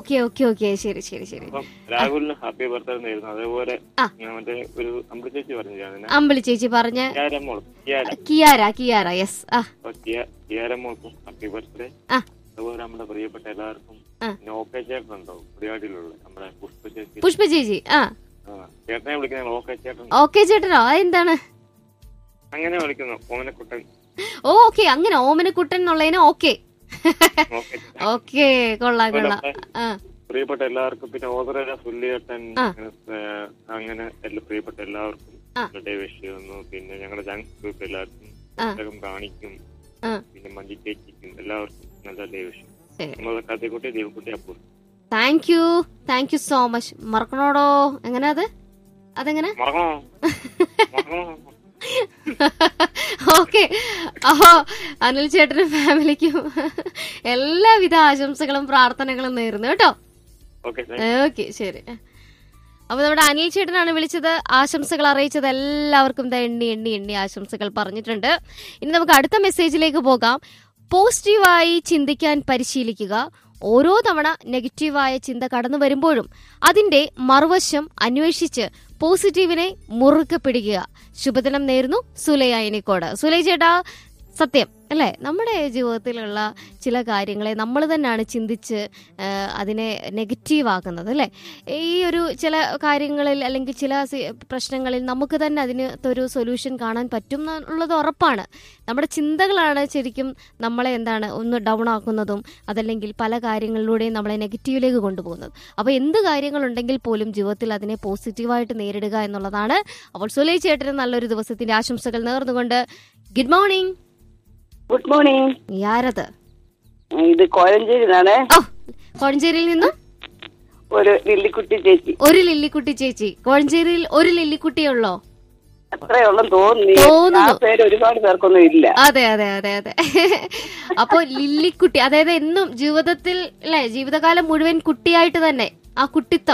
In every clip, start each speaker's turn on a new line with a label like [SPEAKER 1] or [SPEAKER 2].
[SPEAKER 1] Okay okay okay ശരി ശരി ശരി
[SPEAKER 2] അപ്പം രാഹുലിന് ഹാപ്പി ബർത്ത്ഡേ നേരുന്നു അതേപോലെ
[SPEAKER 1] ആ.
[SPEAKER 2] ഞാൻ മറ്റേ ഒരു അമ്പലി ചേച്ചി പറഞ്ഞില്ല
[SPEAKER 1] അമ്പിളി ചേച്ചി പറഞ്ഞ
[SPEAKER 2] കിയാരമോൾ കിയാര
[SPEAKER 1] കിയാര കിയാര യെസ് ആ
[SPEAKER 2] അപ്പൊ കിയാരമോൾക്കും ഹാപ്പി ബർത്ത്ഡേ
[SPEAKER 1] ആ
[SPEAKER 2] അതുപോലെ നമ്മുടെ പ്രിയപ്പെട്ട എല്ലാവർക്കും
[SPEAKER 1] ആ.
[SPEAKER 2] നോക്കെ ചേട്ടൻ ഉണ്ടോ കുടിയാടിയിലുള്ള നമ്മുടെ പുഷ്പ ചേച്ചി
[SPEAKER 1] പുഷ്പ ചേച്ചി ആ
[SPEAKER 2] ആ, ചേട്ടനെ വിളിക്കുന്ന ഓക്കെ ചേട്ടൻ
[SPEAKER 1] ഓക്കെ ചേട്ടനോ അതെന്താണ്
[SPEAKER 2] അങ്ങനെ വിളിക്കുന്നു ഓമനക്കുട്ടൻ
[SPEAKER 1] ഓ ഓക്കെ അങ്ങനെ ഓമനക്കുട്ടൻ എന്നുള്ളതിന് ഓക്കെ
[SPEAKER 2] ഓക്കെ
[SPEAKER 1] ഓക്കെ കൊള്ളാം കൊള്ളാം ആ
[SPEAKER 2] പ്രിയപ്പെട്ട എല്ലാവർക്കും പിന്നെ ഓതറ സുല്ലിയേട്ടൻ
[SPEAKER 1] ആ.
[SPEAKER 2] ഏഹ്, അങ്ങനെ എല്ലാ പ്രിയപ്പെട്ട എല്ലാവർക്കും
[SPEAKER 1] ആ.
[SPEAKER 2] ബർത്ത്ഡേ വിഷ് ചെയ്യുന്നു പിന്നെ ഞങ്ങളുടെ ജംഗ് ഗ്രൂപ്പ് എല്ലാവർക്കും
[SPEAKER 1] ആ.
[SPEAKER 2] പുസ്തകം കാണിക്കും
[SPEAKER 1] ആ
[SPEAKER 2] പിന്നെ മഞ്ജി ചേച്ചിക്കും എല്ലാവർക്കും നല്ല ഡേ വിഷ്
[SPEAKER 1] ശരി
[SPEAKER 2] നമ്മളെ കഥക്കുട്ടി ദേവക്കുട്ടി അപ്പൂർ
[SPEAKER 1] thank you thank you so much മറക്കണോടോ എങ്ങനെ അത് അതെങ്ങനെ
[SPEAKER 2] മറക്കണോ മറക്കണോ
[SPEAKER 1] ഓക്കെ അപ്പോ അനിൽ ചേട്ടനും ഫാമിലിക്കും എല്ലാവിധ ആശംസകളും പ്രാർത്ഥനകളും നേരുന്നു കേട്ടോ
[SPEAKER 2] ഓക്കെ
[SPEAKER 1] ഓക്കെ ശരി അപ്പൊ നമ്മുടെ അനിൽ ചേട്ടനാണ് വിളിച്ചത് ആശംസകൾ അറിയിച്ചത് എല്ലാവർക്കും ദാ എണ്ണി എണ്ണി എണ്ണി ആശംസകൾ പറഞ്ഞിട്ടുണ്ട് ഇനി നമുക്ക് അടുത്ത മെസ്സേജിലേക്ക് പോകാം പോസിറ്റീവായി ചിന്തിക്കാൻ പരിശീലിക്കുക ഓരോ തവണ നെഗറ്റീവായ ചിന്ത കടന്നു വരുമ്പോഴും അതിന്റെ മറുവശം അന്വേഷിച്ച് പോസിറ്റീവിനെ മുറുക്കെ പിടിക്കുക ശുഭദിനം നേരുന്നു സുലൈ അയനിക്കോട് സുലൈ ചേട്ടാ സത്യം അല്ലേ നമ്മുടെ ജീവിതത്തിലുള്ള ചില കാര്യങ്ങളെ നമ്മൾ തന്നെയാണ് ചിന്തിച്ച് ആ, അതിനെ നെഗറ്റീവ് ആക്കുന്നത് അല്ലേ ഈ ഒരു ചില കാര്യങ്ങളിൽ അല്ലെങ്കിൽ ചില സി- പ്രശ്നങ്ങളിൽ നമുക്ക് തന്നെ അതിനകത്തൊരു സൊല്യൂഷൻ കാണാൻ പറ്റും എന്നുള്ളത് ഉറപ്പാണ് നമ്മുടെ ചിന്തകളാണ് ശരിക്കും നമ്മളെ എന്താണ് ഒന്ന് ഡൗൺ ആക്കുന്നതും അതല്ലെങ്കിൽ പല കാര്യങ്ങളിലൂടെയും നമ്മളെ നെഗറ്റീവിലേക്ക് കൊണ്ടുപോകുന്നത് അപ്പോൾ എന്ത് കാര്യങ്ങളുണ്ടെങ്കിൽ പോലും ജീവിതത്തിൽ അതിനെ പോസിറ്റീവായിട്ട് നേരിടുക എന്നുള്ളതാണ് അപ്പോൾ സുലൈ ചേട്ടന് നല്ലൊരു ദിവസത്തിന്റെ ആശംസകൾ നേർന്നുകൊണ്ട് ഗുഡ് മോർണിംഗ്
[SPEAKER 3] ഗുഡ് മോർണിംഗ്
[SPEAKER 1] ആരത്
[SPEAKER 3] ഇത് കോഴഞ്ചേരി നിന്നാണ്
[SPEAKER 1] ഓ കോഴഞ്ചേരിയിൽ നിന്നും
[SPEAKER 3] ഒരു ലില്ലിക്കുട്ടി ചേച്ചി
[SPEAKER 1] ഒരു ലില്ലിക്കുട്ടി ചേച്ചി കോഴഞ്ചേരിയിൽ ഒരു ലില്ലിക്കുട്ടിയേ ഉള്ളോ
[SPEAKER 3] അത്രയുള്ളെന്ന് തോന്നി
[SPEAKER 1] തോന്നുന്നു.
[SPEAKER 3] ആ പേര് ഒരുപാട് പേർക്കൊന്നും ഇല്ല
[SPEAKER 1] അതെ അതെ അതെ അതെ അപ്പൊ ലില്ലിക്കുട്ടി അതായത് എന്നും ജീവിതത്തിൽ അല്ലെ ജീവിതകാലം മുഴുവൻ കുട്ടിയായിട്ട് തന്നെ ആ കുട്ടിത്തം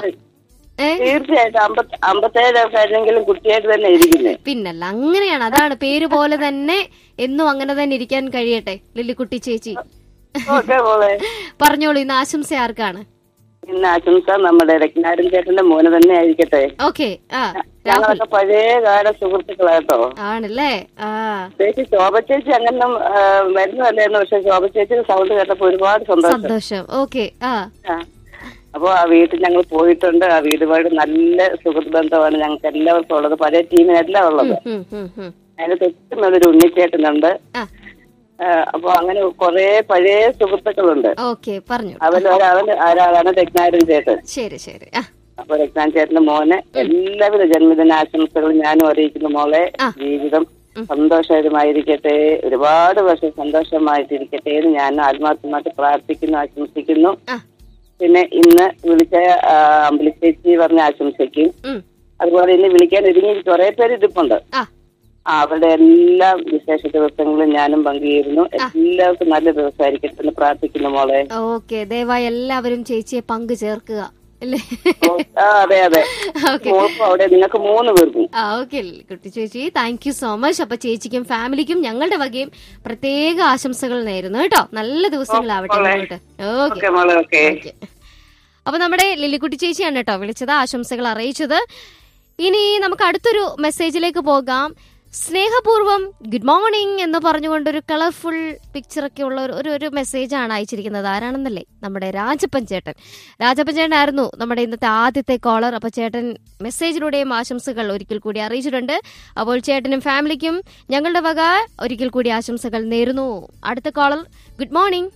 [SPEAKER 1] ഏ
[SPEAKER 3] തീർച്ചയായിട്ടും അമ്പത്തി അമ്പത്തേഴ് കഴിഞ്ഞെങ്കിലും കുട്ടിയായിട്ട് തന്നെ ഇരിക്കുന്നത്
[SPEAKER 1] പിന്നല്ല അങ്ങനെയാണ് അതാണ് പേര് പോലെ തന്നെ എന്നും അങ്ങനെ തന്നെ ഇരിക്കാൻ കഴിയട്ടെ ലില്ലിക്കുട്ടി ചേച്ചി
[SPEAKER 3] ഓക്കെ മോളെ
[SPEAKER 1] പറഞ്ഞോളൂ ഇന്ന് ആശംസ ആർക്കാണ്
[SPEAKER 3] ഇന്ന് ആശംസ നമ്മുടെ രത്നാരൻ ചേട്ടന്റെ മോന് തന്നെ ആയിരിക്കട്ടെ
[SPEAKER 1] ഓക്കെ ആ രാഹുൽ
[SPEAKER 3] ഞങ്ങളൊക്കെ പഴയ കാല സുഹൃത്തുക്കളാട്ടോ
[SPEAKER 1] ആണല്ലേ ആ
[SPEAKER 3] ചേച്ചി ശോഭ ചേച്ചി അങ്ങനെ വരുന്നതല്ലായിരുന്നു പക്ഷെ ശോഭ ചേച്ചി സൗണ്ട് കേട്ടപ്പോ ഒരുപാട് സന്തോഷം
[SPEAKER 1] സന്തോഷം ഓക്കെ ആ
[SPEAKER 3] ആ. അപ്പൊ ആ വീട്ടിൽ ഞങ്ങൾ പോയിട്ടുണ്ട് ആ വീടുമായിട്ട് നല്ല സുഹൃത്ത് ബന്ധമാണ് ഞങ്ങൾക്ക് എല്ലാവർക്കും ഉള്ളത് പഴയ ടീമിനെല്ലാം ഉള്ളത്
[SPEAKER 1] ഉം, ഉം, ഉം.
[SPEAKER 3] അതിന് തൊട്ടും ഒരു ഉണ്ണിച്ചേട്ടനുണ്ട്
[SPEAKER 1] ആ
[SPEAKER 3] ആ, അപ്പൊ അങ്ങനെ കുറെ പഴയ സുഹൃത്തുക്കളുണ്ട്
[SPEAKER 1] ഓക്കെ പറഞ്ഞു
[SPEAKER 3] അവൻ ഒരാള് ഒരാളാണ് രത്നാരൻ ചേട്ടൻ
[SPEAKER 1] ശരി ശരി ആ
[SPEAKER 3] അപ്പൊ രത്നാരൻ ചേട്ടന്റെ മോന് എല്ലാവിധ ജന്മദിനാശംസകളും ഞാനും അറിയിക്കുന്നു മോളെ
[SPEAKER 1] ആ.
[SPEAKER 3] ജീവിതം സന്തോഷകരമായിരിക്കട്ടെ ഒരുപാട് വർഷം സന്തോഷമായിട്ടിരിക്കട്ടെ എന്ന് ഞാൻ ആത്മാർത്ഥമായിട്ട് പ്രാർത്ഥിക്കുന്നു ആശംസിക്കുന്നു
[SPEAKER 1] ആ
[SPEAKER 3] പിന്നെ ഇന്ന് വിളിച്ച ആ, അമ്പിളി ചേച്ചി പറഞ്ഞ ആശംസിക്കും
[SPEAKER 1] ഉം.
[SPEAKER 3] അതുപോലെ ഇന്ന് വിളിക്കാൻ ഒരുങ്ങി കുറെ പേര് ഇരിപ്പുണ്ട്
[SPEAKER 1] ആ
[SPEAKER 3] ആ, അവരുടെ എല്ലാ വിശേഷ ദിവസങ്ങളും ഞാനും പങ്കുചേരുന്നു എല്ലാവർക്കും നല്ല ദിവസമായിരിക്കട്ടെ എന്ന് പ്രാർത്ഥിക്കുന്നു മോളെ
[SPEAKER 1] ഓക്കെ ദയവായി എല്ലാവരും ചേച്ചിയെ പങ്കു ചേർക്കുക അല്ലേ
[SPEAKER 3] ഓ, ആ, അതെ അതെ
[SPEAKER 1] ഓക്കെ
[SPEAKER 3] മോൾക്കും അവിടെ നിങ്ങൾക്ക് മൂന്ന് പേർക്കും
[SPEAKER 1] ആ ഓക്കെ കുട്ടി ചേച്ചി താങ്ക് യു സോ മച്ച് അപ്പൊ ചേച്ചിക്കും ഫാമിലിക്കും ഞങ്ങളുടെ വകയും പ്രത്യേക ആശംസകൾ നേരുന്നു കേട്ടോ നല്ല ദിവസങ്ങളാവട്ടെ മുന്നോട്ട് ഓക്കെ
[SPEAKER 3] ഓക്കെ മോളെ ഓക്കെ
[SPEAKER 1] ഓക്കെ അപ്പൊ നമ്മുടെ ലില്ലിക്കുട്ടി ചേച്ചിയാണ് കേട്ടോ വിളിച്ചത് ആശംസകൾ അറിയിച്ചത് ഇനി നമുക്ക് അടുത്തൊരു മെസ്സേജിലേക്ക് പോകാം സ്നേഹപൂർവ്വം ഗുഡ് മോർണിംഗ് എന്ന് പറഞ്ഞുകൊണ്ട് ഒരു കളർഫുൾ പിക്ചറൊക്കെ ഉള്ള ഒരു- ഒരു ഒരു മെസ്സേജാണ് അയച്ചിരിക്കുന്നത് ആരാണെന്നല്ലേ നമ്മുടെ രാജപ്പൻ ചേട്ടൻ രാജപ്പൻ ചേട്ടൻ ആയിരുന്നു നമ്മുടെ ഇന്നത്തെ ആദ്യത്തെ കോളർ അപ്പൊ ചേട്ടൻ മെസ്സേജിലൂടെയും ആശംസകൾ ഒരിക്കൽ കൂടി അറിയിച്ചിട്ടുണ്ട് അപ്പോൾ ചേട്ടനും ഫാമിലിക്കും ഞങ്ങളുടെ വക ഒരിക്കൽ കൂടി ആശംസകൾ നേരുന്നു അടുത്ത കോളർ ഗുഡ് മോർണിംഗ്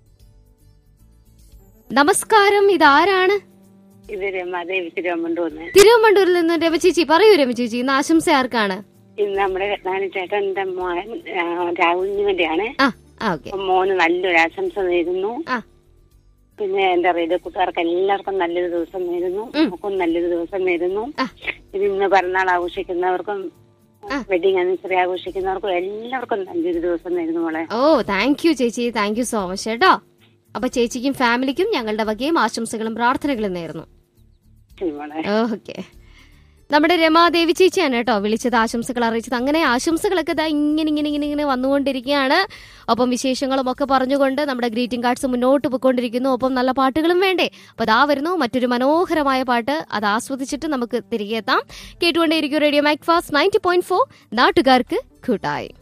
[SPEAKER 1] നമസ്കാരം ഇതാരാണ്
[SPEAKER 4] ഇത് രമാദേവി തിരുവമ്പണ്ടൂന്ന്
[SPEAKER 1] തിരുവമ്പണ്ടൂരിൽ നിന്ന് രമ ചേച്ചി പറയൂ രമ ചേച്ചി ഇന്ന് ആശംസ ആർക്കാണ്
[SPEAKER 4] ഇന്ന് നമ്മുടെ രത്നാനി ചേട്ടന്റെ മോൻ ആ, രാഹുലിന് വേണ്ടിയാണ്
[SPEAKER 1] ആ ആ ഓക്കെ
[SPEAKER 4] അപ്പൊ മോന് നല്ലൊരു ആശംസ നേരുന്നു
[SPEAKER 1] ആ
[SPEAKER 4] പിന്നെ എന്റെ റേഡിയോ കൂട്ടുകാർക്ക് എല്ലാവർക്കും നല്ലൊരു ദിവസം നേരുന്നു നമുക്കും നല്ലൊരു ദിവസം നേരുന്നു
[SPEAKER 1] ആ.
[SPEAKER 4] ഇത് ഇന്ന് പിറന്നാൾ ആഘോഷിക്കുന്നവർക്കും വെഡിങ് ആനിവേഴ്സറി ആഘോഷിക്കുന്നവർക്കും എല്ലാവർക്കും നല്ലൊരു ദിവസം നേരുന്നു മോളെ
[SPEAKER 1] ഓ താങ്ക് യു ചേച്ചി താങ്ക് യു സോ മച്ച് കേട്ടോ അപ്പൊ ചേച്ചിക്കും ഫാമിലിക്കും ഞങ്ങളുടെ വകയും ആശംസകളും പ്രാർത്ഥനകളും നേരുന്നു
[SPEAKER 4] ശരി മോളെ
[SPEAKER 1] ഓക്കെ നമ്മുടെ രമാദേവി ചേച്ചിയാണ് കേട്ടോ വിളിച്ചത് ആശംസകൾ അറിയിച്ചത് അങ്ങനെ ആശംസകളൊക്കെ ഇതാ ഇങ്ങനെ ഇങ്ങനെ ഇങ്ങനെ ഇങ്ങനെ വന്നുകൊണ്ടിരിക്കുകയാണ് ഒപ്പം വിശേഷങ്ങളും ഒക്കെ പറഞ്ഞുകൊണ്ട് നമ്മുടെ ഗ്രീറ്റിംഗ് കാർഡ്സ് മുന്നോട്ട് പോയിക്കൊണ്ടിരിക്കുന്നു ഒപ്പം നല്ല പാട്ടുകളും വേണ്ടേ അപ്പൊ അതാ വരുന്നു മറ്റൊരു മനോഹരമായ പാട്ട് അത് ആസ്വദിച്ചിട്ട് നമുക്ക് തിരികെ എത്താം കേട്ടുകൊണ്ടേയിരിക്കും radio Mac fast ninety point four നാട്ടുകാർക്ക് കൂട്ടായി